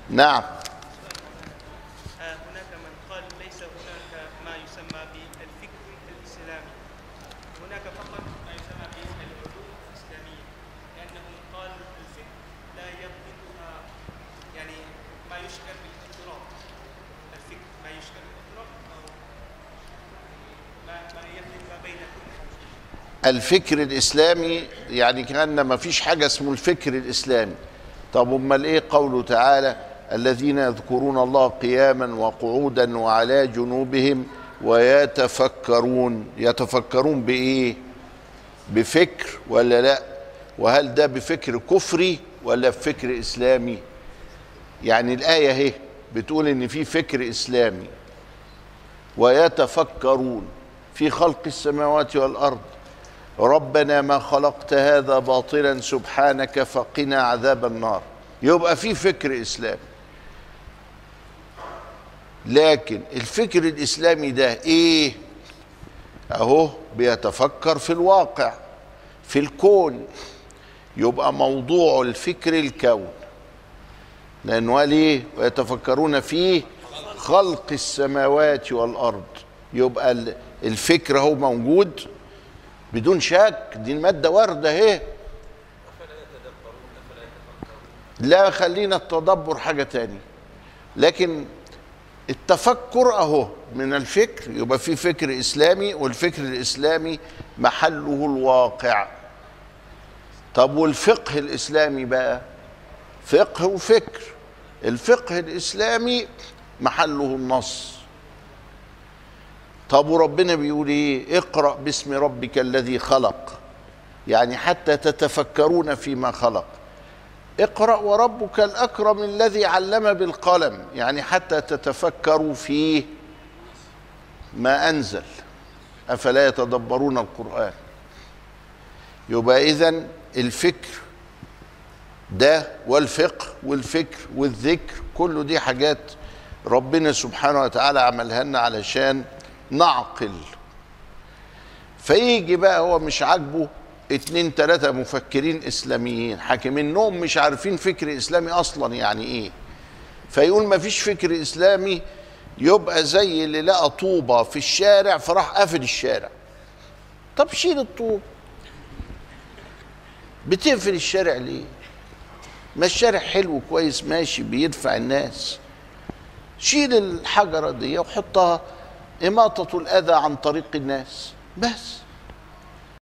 نعم آه، هناك من قال ليس هناك ما يسمى بالفكر الإسلامي هناك فقط ما يسمى بالعلوم الإسلامية لأنه قال الفكر لا يضبطها يعني ما يشعر بالاضطراب الفكر ما يشعر بالاضطراب أو ما ما يخلط ما بين كل حاجة الفكر الاسلامي يعني كان ما فيش حاجه اسمه الفكر الاسلامي طب امال ايه قوله تعالى الذين يذكرون الله قياما وقعودا وعلى جنوبهم ويتفكرون يتفكرون بايه بفكر ولا لا وهل ده بفكر كفري ولا بفكر اسلامي يعني الايه اهي بتقول ان في فكر اسلامي ويتفكرون في خلق السماوات والارض ربنا ما خلقت هذا باطلا سبحانك فقنا عذاب النار يبقى في فكر اسلامي لكن الفكر الاسلامي ده ايه اهو بيتفكر في الواقع في الكون يبقى موضوع الفكر الكون لانه قال ايه ويتفكرون في خلق السماوات والارض يبقى ال- الفكر هو موجود بدون شك دي الماده وارده اهي لا خلينا التدبر حاجه تاني لكن التفكر اهو من الفكر يبقى في فكر اسلامي والفكر الاسلامي محله الواقع طب والفقه الاسلامي بقى فقه وفكر الفقه الاسلامي محله النص طب وربنا بيقول ايه اقرا باسم ربك الذي خلق يعني حتى تتفكرون فيما خلق اقرا وربك الاكرم الذي علم بالقلم يعني حتى تتفكروا في ما انزل افلا يتدبرون القران يبقى اذا الفكر ده والفقه والفكر والذكر كله دي حاجات ربنا سبحانه وتعالى عملها لنا علشان نعقل فيجي بقى هو مش عاجبه اتنين تلاتة مفكرين اسلاميين حاكمينهم مش عارفين فكر اسلامي اصلا يعني ايه فيقول ما فيش فكر اسلامي يبقى زي اللي لقى طوبة في الشارع فراح قافل الشارع طب شيل الطوب بتقفل الشارع ليه ما الشارع حلو كويس ماشي بيدفع الناس شيل الحجرة دي وحطها إماطة الأذى عن طريق الناس بس